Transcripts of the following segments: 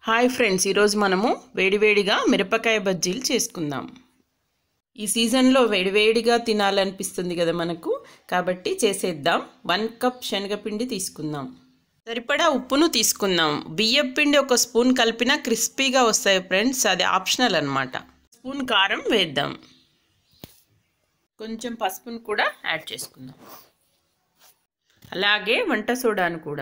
hi friends ఈరోజు మనము వేడివేడిగా మిరపకాయ బజ్జీలు చేసుకుందాం ఈ సీజన్లో వేడివేడిగా తినాలనిపిస్తుంది కదా మనకు కాబట్టి చేసేద్దాం వన్ కప్ శనగపిండి తీసుకుందాం సరిపడా ఉప్పును తీసుకుందాం బియ్యం పిండి ఒక స్పూన్ కలిపినా క్రిస్పీగా వస్తాయి ఫ్రెండ్స్ అది ఆప్షనల్ అనమాట స్పూన్ కారం వేద్దాం కొంచెం పసుపును కూడా యాడ్ చేసుకుందాం అలాగే వంట సోడాను కూడా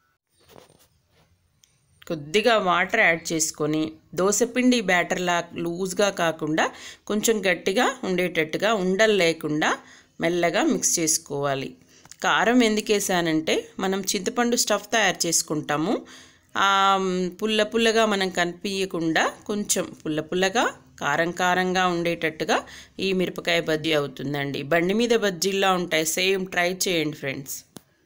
కొద్దిగా వాటర్ యాడ్ చేసుకొని దోశపిండి బ్యాటర్లా లూజ్గా కాకుండా కొంచెం గట్టిగా ఉండేటట్టుగా ఉండలు లేకుండా మెల్లగా మిక్స్ చేసుకోవాలి కారం ఎందుకు వేసానంటే మనం చింతపండు స్టఫ్ తయారు చేసుకుంటాము పుల్ల పుల్లగా మనం కనిపించకుండా కొంచెం పుల్ల పుల్లగా కారం కారంగా ఉండేటట్టుగా ఈ మిరపకాయ బజ్జీ అవుతుందండి బండి మీద బజ్జీలా ఉంటాయి సేమ్ ట్రై చేయండి ఫ్రెండ్స్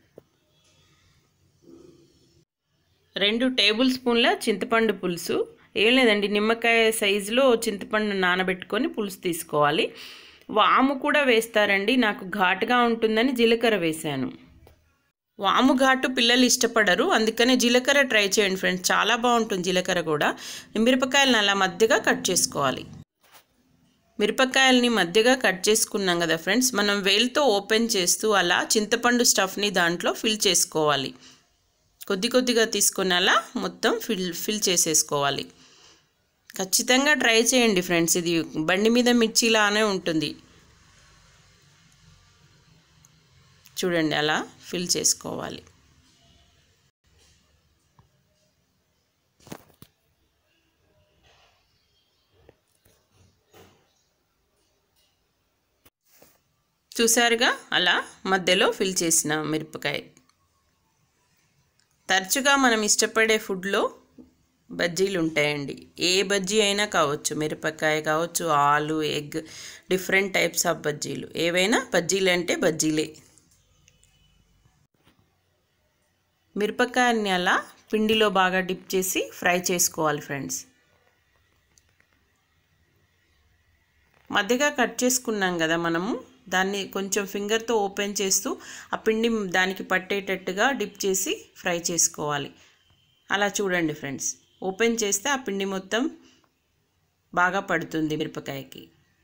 రెండు టేబుల్ స్పూన్ల చింతపండు పులుసు ఏం లేదండి నిమ్మకాయ సైజులో చింతపండు నానబెట్టుకొని పులుసు తీసుకోవాలి వాము కూడా వేస్తారండి నాకు ఘాటుగా ఉంటుందని జీలకర్ర వేశాను వాము ఘాటు పిల్లలు ఇష్టపడరు అందుకని జీలకర్ర ట్రై చేయండి ఫ్రెండ్స్ చాలా బాగుంటుంది జీలకర్ర కూడా మిరపకాయలను అలా మధ్యగా కట్ చేసుకోవాలి మిరపకాయలని మధ్యగా కట్ చేసుకున్నాం కదా ఫ్రెండ్స్ మనం వేలుతో ఓపెన్ చేస్తూ అలా చింతపండు స్టఫ్ని దాంట్లో ఫిల్ చేసుకోవాలి కొద్ది కొద్దిగా తీసుకుని అలా మొత్తం ఫిల్ ఫిల్ చేసేసుకోవాలి ఖచ్చితంగా ట్రై చేయండి ఫ్రెండ్స్ ఇది బండి మీద మిర్చిలానే ఉంటుంది చూడండి అలా ఫిల్ చేసుకోవాలి చూసారుగా అలా మధ్యలో ఫిల్ చేసిన మిరపకాయ తరచుగా మనం ఇష్టపడే ఫుడ్లో బజ్జీలు ఉంటాయండి ఏ బజ్జీ అయినా కావచ్చు మిరపకాయ కావచ్చు ఆలు ఎగ్ డిఫరెంట్ టైప్స్ ఆఫ్ బజ్జీలు ఏవైనా బజ్జీలు అంటే బజ్జీలే మిరపకాయని అలా పిండిలో బాగా డిప్ చేసి ఫ్రై చేసుకోవాలి ఫ్రెండ్స్ మధ్యగా కట్ చేసుకున్నాం కదా మనము దాన్ని కొంచెం ఫింగర్తో ఓపెన్ చేస్తూ ఆ పిండి దానికి పట్టేటట్టుగా డిప్ చేసి ఫ్రై చేసుకోవాలి అలా చూడండి ఫ్రెండ్స్ ఓపెన్ చేస్తే ఆ పిండి మొత్తం బాగా పడుతుంది మిరపకాయకి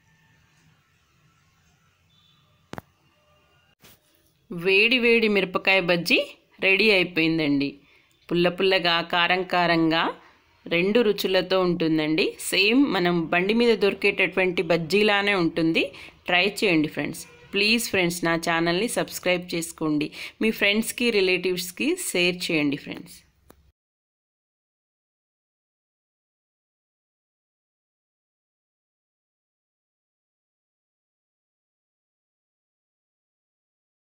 వేడి వేడి మిరపకాయ బజ్జీ రెడీ అయిపోయిందండి పుల్ల పుల్లగా కారం కారంగా రెండు రుచులతో ఉంటుందండి సేమ్ మనం బండి మీద దొరికేటటువంటి బజ్జీలానే ఉంటుంది ట్రై చేయండి ఫ్రెండ్స్ ప్లీజ్ ఫ్రెండ్స్ నా ఛానల్ని సబ్స్క్రైబ్ చేసుకోండి మీ ఫ్రెండ్స్కి రిలేటివ్స్కి షేర్ చేయండి ఫ్రెండ్స్